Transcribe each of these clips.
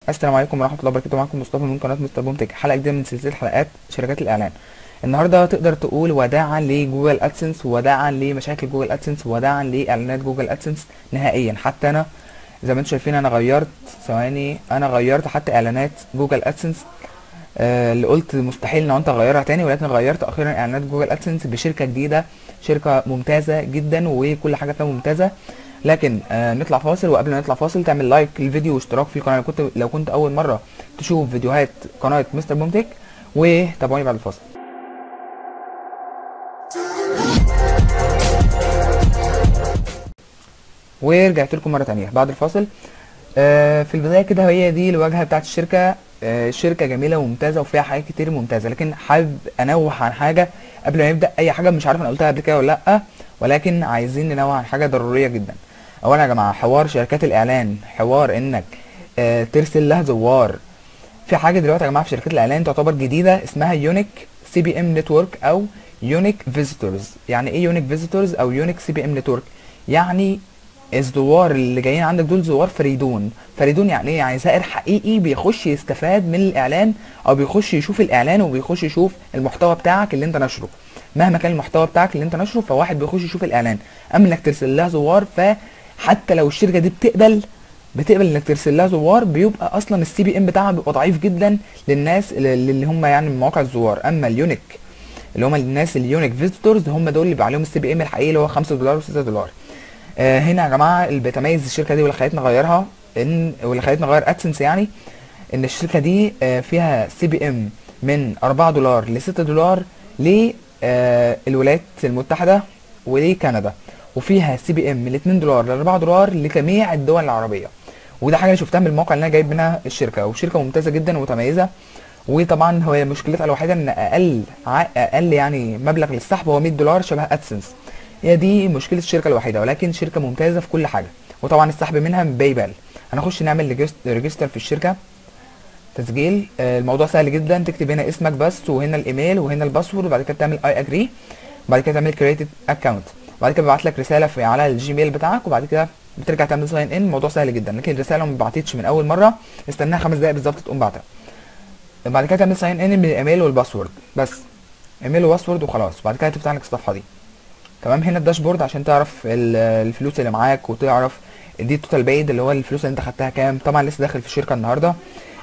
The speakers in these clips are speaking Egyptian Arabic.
السلام عليكم ورحمه الله وبركاته معاكم مصطفى من قناه مستر بومتك حلقه جديده من سلسله حلقات شركات الاعلان النهارده تقدر تقول وداعا لجوجل ادسنس وداعا لمشاكل جوجل ادسنس وداعا لاعلانات جوجل ادسنس نهائيا حتى انا زي ما انتم شايفين انا غيرت ثواني انا غيرت حتى اعلانات جوجل ادسنس آه اللي قلت مستحيل ان انت تغيرها تاني ولكن غيرت اخيرا اعلانات جوجل ادسنس بشركه جديده شركه ممتازه جدا وكل حاجه فيها ممتازه لكن آه نطلع فاصل وقبل ما نطلع فاصل تعمل لايك للفيديو واشتراك في القناه لو كنت لو كنت اول مره تشوف فيديوهات قناه مستر بومتك وتابعوني بعد الفاصل ورجعت لكم مره تانية بعد الفاصل آه في البدايه كده هي دي الواجهه بتاعت الشركه آه شركه جميله وممتازه وفيها حاجات كتير ممتازه لكن حابب انوه عن حاجه قبل ما نبدا اي حاجه مش عارف انا قلتها قبل كده ولا لا ولكن عايزين ننوه عن حاجه ضروريه جدا اولا يا جماعه حوار شركات الاعلان حوار انك آه ترسل لها زوار في حاجه دلوقتي يا جماعه في شركات الاعلان تعتبر جديده اسمها يونيك سي بي ام نتورك او يونيك فيزيتورز يعني ايه يونيك فيزيتورز او يونيك سي بي ام نتورك يعني الزوار اللي جايين عندك دول زوار فريدون فريدون يعني ايه يعني زائر حقيقي بيخش يستفاد من الاعلان او بيخش يشوف الاعلان وبيخش يشوف المحتوى بتاعك اللي انت نشره مهما كان المحتوى بتاعك اللي انت نشره فواحد بيخش يشوف الاعلان اما انك ترسل لها زوار فحتى لو الشركه دي بتقبل بتقبل انك ترسل لها زوار بيبقى اصلا السي بي ام بتاعها بيبقى ضعيف جدا للناس اللي هم يعني من مواقع الزوار اما اليونيك اللي هم الناس اليونيك فيزيتورز هم دول اللي بيبقى عليهم السي بي ام الحقيقي اللي هو 5 دولار و6 دولار آه هنا يا جماعه اللي بتميز الشركه دي واللي خلتنا نغيرها ان واللي خلتنا نغير ادسنس يعني ان الشركه دي آه فيها سي بي ام من 4 دولار ل 6 دولار للولايات المتحده ولكندا وفيها سي بي ام من 2 دولار ل 4 دولار لجميع الدول العربيه وده حاجه انا شفتها من الموقع اللي انا جايب منها الشركه وشركه ممتازه جدا ومتميزه وطبعا هو مشكلتها الوحيده ان اقل اقل يعني مبلغ للسحب هو 100 دولار شبه ادسنس هي دي مشكله الشركه الوحيده ولكن شركه ممتازه في كل حاجه وطبعا السحب منها من باي بال هنخش نعمل ريجستر في الشركه تسجيل الموضوع سهل جدا تكتب هنا اسمك بس وهنا الايميل وهنا الباسورد وبعد كده تعمل اي اجري وبعد كده تعمل كريتد اكونت وبعد كده بيبعت لك رساله في على الجيميل بتاعك وبعد كده بترجع تعمل ساين ان الموضوع سهل جدا لكن الرساله ما بعتتش من اول مره استناها خمس دقايق بالظبط تقوم باعتها بعد كده تعمل ساين ان بالايميل والباسورد بس ايميل وباسورد وخلاص وبعد كده تفتح لك الصفحه دي تمام هنا الداشبورد عشان تعرف الفلوس اللي معاك وتعرف دي التوتال بايد اللي هو الفلوس اللي انت خدتها كام طبعا لسه داخل في الشركه النهارده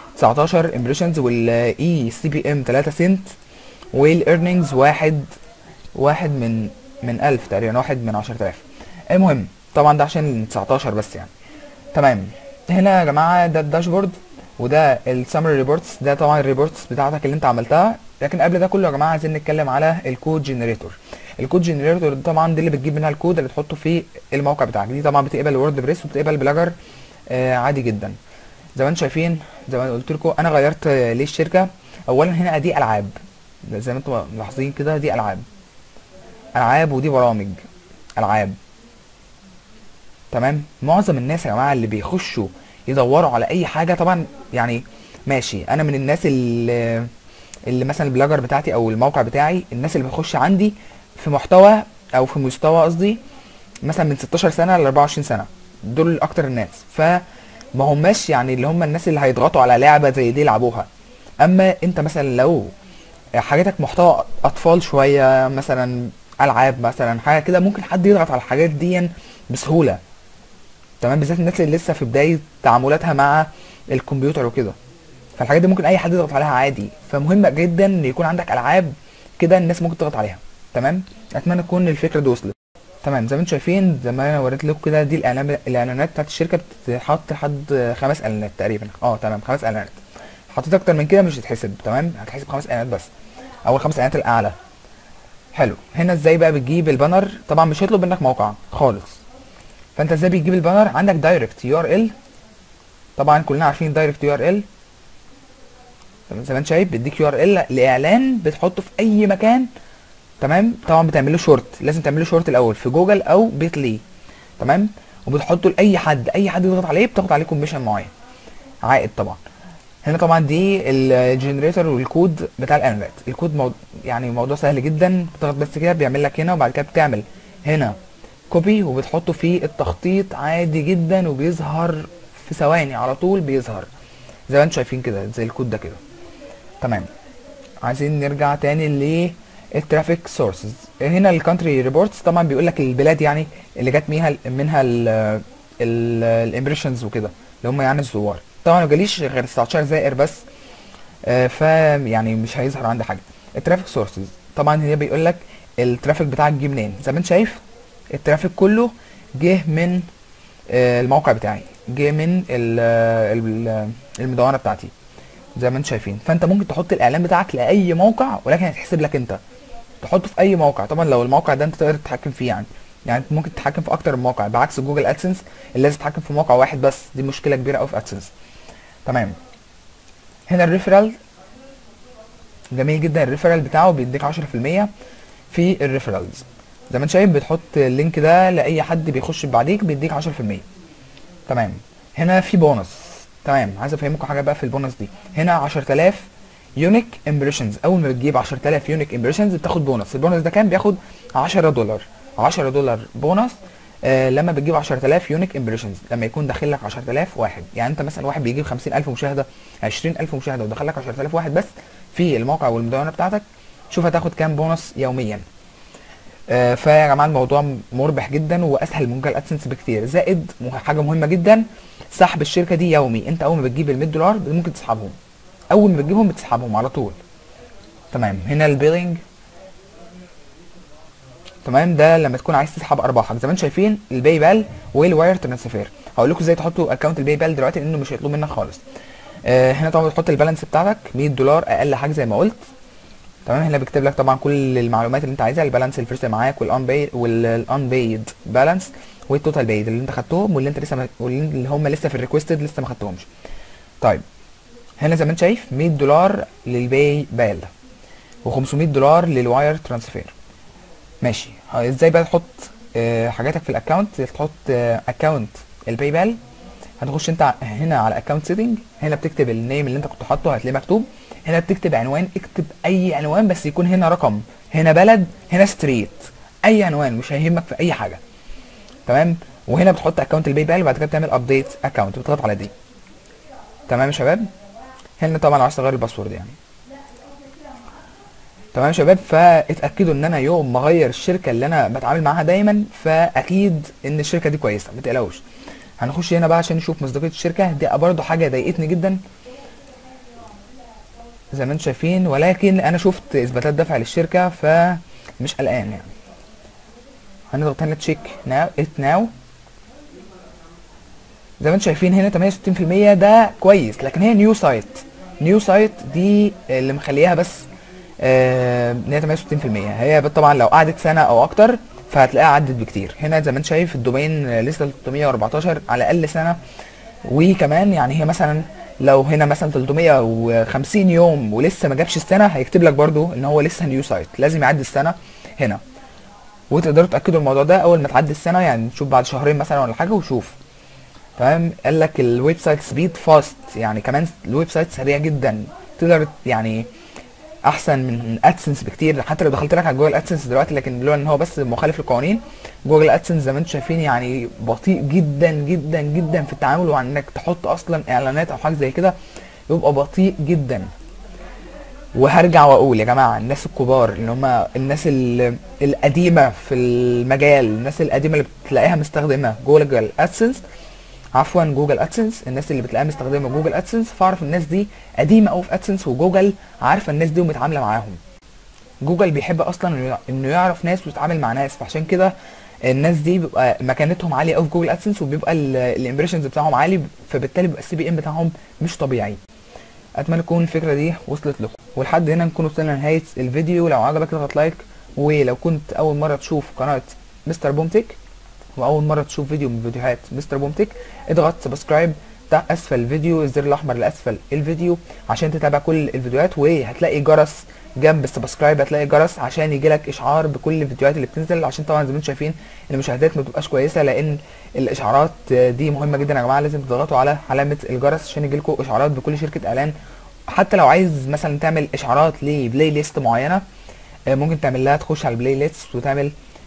19 امبريشنز والاي سي بي ام 3 سنت والايرنينجز واحد واحد من من 1000 تقريبا واحد من 10000 المهم طبعا ده عشان 19 بس يعني تمام هنا يا جماعه ده الداشبورد وده السمري ريبورتس ده طبعا الريبورتس بتاعتك اللي انت عملتها لكن قبل ده كله يا جماعه عايزين نتكلم على الكود جنريتور الكود جنريتور طبعا دي اللي بتجيب منها الكود اللي تحطه في الموقع بتاعك دي طبعا بتقبل وورد بريس وبتقبل بلاجر آه عادي جدا زي ما انتم شايفين زي ما قلت لكم انا غيرت آه ليه الشركه اولا هنا دي العاب زي ما انتم ملاحظين كده دي العاب العاب ودي برامج العاب تمام معظم الناس يا جماعه اللي بيخشوا يدوروا على اي حاجه طبعا يعني ماشي انا من الناس اللي اللي مثلا البلاجر بتاعتي او الموقع بتاعي الناس اللي بيخش عندي في محتوى او في مستوى قصدي مثلا من 16 سنه ل 24 سنه دول اكتر الناس فما هماش يعني اللي هم الناس اللي هيضغطوا على لعبه زي دي يلعبوها اما انت مثلا لو حاجاتك محتوى اطفال شويه مثلا العاب مثلا حاجه كده ممكن حد يضغط على الحاجات دي بسهوله تمام بالذات الناس اللي لسه في بدايه تعاملاتها مع الكمبيوتر وكده فالحاجات دي ممكن اي حد يضغط عليها عادي فمهم جدا ان يكون عندك العاب كده الناس ممكن تضغط عليها تمام اتمنى تكون الفكره دي وصلت تمام زي ما انتم شايفين زي ما انا وريت لكم كده دي الاعلان الاعلانات بتاعت الشركه بتتحط لحد خمس اعلانات تقريبا اه تمام خمس اعلانات حطيت اكتر من كده مش هتتحسب تمام هتحسب خمس اعلانات بس اول خمس اعلانات الاعلى حلو هنا ازاي بقى بتجيب البانر طبعا مش هيطلب منك موقع خالص فانت ازاي بتجيب البانر عندك دايركت يو ار ال طبعا كلنا عارفين دايركت يو ار ال زي ما انت شايف بيديك يو ار ال لاعلان بتحطه في اي مكان تمام طبعا بتعمل له شورت لازم تعمل له شورت الاول في جوجل او بيتلي تمام وبتحطه لاي حد اي حد يضغط عليه بتاخد عليه كوميشن معين عائد طبعا هنا طبعا دي الجنريتور والكود بتاع الاعلانات الكود مو... يعني موضوع سهل جدا بتضغط بس كده بيعمل لك هنا وبعد كده بتعمل هنا كوبي وبتحطه في التخطيط عادي جدا وبيظهر في ثواني على طول بيظهر زي ما انتم شايفين كده زي الكود ده كده تمام عايزين نرجع تاني للترافيك سورسز هنا الكونتري ريبورتس طبعا بيقول لك البلاد يعني اللي جت منها منها الامبريشنز وكده اللي هم يعني الزوار طبعا ما جاليش غير 19 زائر بس آه، ف يعني مش هيظهر عندي حاجه الترافيك سورسز طبعا هنا بيقول لك الترافيك بتاعك جه منين زي ما انت شايف الترافيك كله جه من آه، الموقع بتاعي جه من ال- ال- المدونه بتاعتي زي ما انتم شايفين فانت ممكن تحط الاعلان بتاعك لاي موقع ولكن هيتحسب لك انت تحطه في اي موقع طبعا لو الموقع ده انت تقدر تتحكم فيه يعني يعني انت ممكن تتحكم في اكتر من موقع بعكس جوجل ادسنس اللي لازم تتحكم في موقع واحد بس دي مشكله كبيره قوي في ادسنس تمام هنا الريفرال جميل جدا الريفرال بتاعه بيديك 10% في الريفرالز زي ما انت شايف بتحط اللينك ده لاي حد بيخش بعديك بيديك 10% تمام هنا في بونص تمام عايز افهمكم حاجه بقى في البونص دي هنا 10000 يونيك امبريشنز اول ما بتجيب 10000 يونيك امبريشنز بتاخد بونص البونص ده كان بياخد 10 دولار 10 دولار بونص آه لما بتجيب 10000 يونيك امبريشنز لما يكون داخل لك 10000 واحد يعني انت مثلا واحد بيجيب 50000 مشاهده 20000 مشاهده ودخل لك 10000 واحد بس في الموقع والمدونه بتاعتك شوف هتاخد كام بونص يوميا آه، فيا جماعه الموضوع مربح جدا واسهل من جوجل ادسنس بكتير زائد مه- حاجه مهمه جدا سحب الشركه دي يومي انت اول ما بتجيب ال 100 دولار ممكن تسحبهم اول ما بتجيبهم بتسحبهم على طول تمام هنا البيلينج تمام ده لما تكون عايز تسحب ارباحك زي ما انتم شايفين الباي بال والواير ترانسفير هقول لكم ازاي تحطوا اكونت الباي بال دلوقتي لانه مش هيطلب منك خالص آه هنا طبعا بتحط البالانس بتاعتك 100 دولار اقل حاجه زي ما قلت تمام هنا بيكتب لك طبعا كل المعلومات اللي انت عايزها البالانس الفيرست اللي معاك والان باي والان بايد بالانس والتوتال بايد اللي انت خدتهم واللي انت لسه ما واللي هم لسه في الريكوستد لسه ما خدتهمش طيب هنا زي ما انت شايف 100 دولار للباي بال و500 دولار للواير ترانسفير ماشي ها، ازاي بقى تحط آه، حاجاتك في الاكونت تحط اكونت الباي بال هتخش انت هنا على اكونت سيتنج هنا بتكتب النيم اللي انت كنت حاطه هتلاقيه مكتوب هنا بتكتب عنوان اكتب اي عنوان بس يكون هنا رقم هنا بلد هنا ستريت اي عنوان مش هيهمك في اي حاجه تمام وهنا بتحط اكونت الباي بال وبعد كده بتعمل ابديت اكونت بتضغط على دي تمام يا شباب هنا طبعا لو عايز تغير الباسورد يعني تمام يا شباب فاتاكدوا ان انا يوم ما اغير الشركه اللي انا بتعامل معاها دايما فاكيد ان الشركه دي كويسه ما تقلقوش هنخش هنا بقى عشان نشوف مصداقيه الشركه دي برضو حاجه ضايقتني جدا زي ما انتم شايفين ولكن انا شفت اثباتات دفع للشركه فمش قلقان يعني هنضغط هنا تشيك ناو ات ناو زي ما انتم شايفين هنا 68% ده كويس لكن هي نيو سايت نيو سايت دي اللي مخليها بس آه، ان هي 68% هي طبعا لو قعدت سنه او اكتر فهتلاقيها عدت بكتير هنا زي ما انت شايف الدومين آه، لسه 314 على الاقل سنه وكمان يعني هي مثلا لو هنا مثلا 350 يوم ولسه ما جابش السنه هيكتب لك برضو ان هو لسه نيو سايت لازم يعدي السنه هنا وتقدروا تاكدوا الموضوع ده اول ما تعدي السنه يعني تشوف بعد شهرين مثلا ولا حاجه وشوف تمام قال لك الويب سايت سبيد فاست يعني كمان الويب سايت سريع جدا تقدر يعني احسن من ادسنس بكتير حتى لو دخلت لك على جوجل ادسنس دلوقتي لكن لولا ان هو بس مخالف للقوانين جوجل ادسنس زي ما انتم شايفين يعني بطيء جدا جدا جدا في التعامل وعن انك تحط اصلا اعلانات او حاجه زي كده يبقى بطيء جدا وهرجع واقول يا جماعه الناس الكبار اللي هم الناس ال- القديمه في المجال الناس القديمه اللي بتلاقيها مستخدمه جوجل ادسنس عفوا جوجل ادسنس الناس اللي بتلاقيها مستخدمه جوجل ادسنس فاعرف الناس دي قديمه قوي في ادسنس وجوجل عارفه الناس دي ومتعامله معاهم جوجل بيحب اصلا إنه يع- انه يعرف ناس ويتعامل مع ناس فعشان كده الناس دي بيبقى مكانتهم عاليه قوي في جوجل ادسنس وبيبقى الامبريشنز بتاعهم عالي فبالتالي بيبقى السي بي ام بتاعهم مش طبيعي اتمنى تكون الفكره دي وصلت لكم ولحد هنا نكون وصلنا لنهايه الفيديو لو عجبك اضغط لايك ولو كنت اول مره تشوف قناه مستر بومتك واول مره تشوف فيديو من فيديوهات مستر بومتك اضغط سبسكرايب تحت اسفل الفيديو الزر الاحمر لاسفل الفيديو عشان تتابع كل الفيديوهات وهتلاقي جرس جنب السبسكرايب هتلاقي جرس عشان يجيلك اشعار بكل الفيديوهات اللي بتنزل عشان طبعا زي ما انتم شايفين المشاهدات ما بتبقاش كويسه لان الاشعارات دي مهمه جدا يا جماعه لازم تضغطوا على علامه الجرس عشان يجيلكم اشعارات بكل شركه اعلان حتى لو عايز مثلا تعمل اشعارات لبلاي ليست معينه آه، ممكن تعمل لها تخش على البلاي ليست وتعمل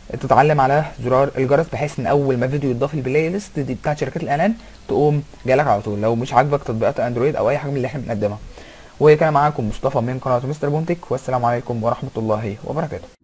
تتعلم على زرار الجرس بحيث ان اول ما فيديو يتضاف البلاي ليست دي بتاعت شركات الاعلان تقوم جايلك على طول لو مش عاجبك تطبيقات اندرويد او اي حاجه من اللي احنا بنقدمها وكان معاكم مصطفى من قناه مستر بونتك والسلام عليكم ورحمه الله وبركاته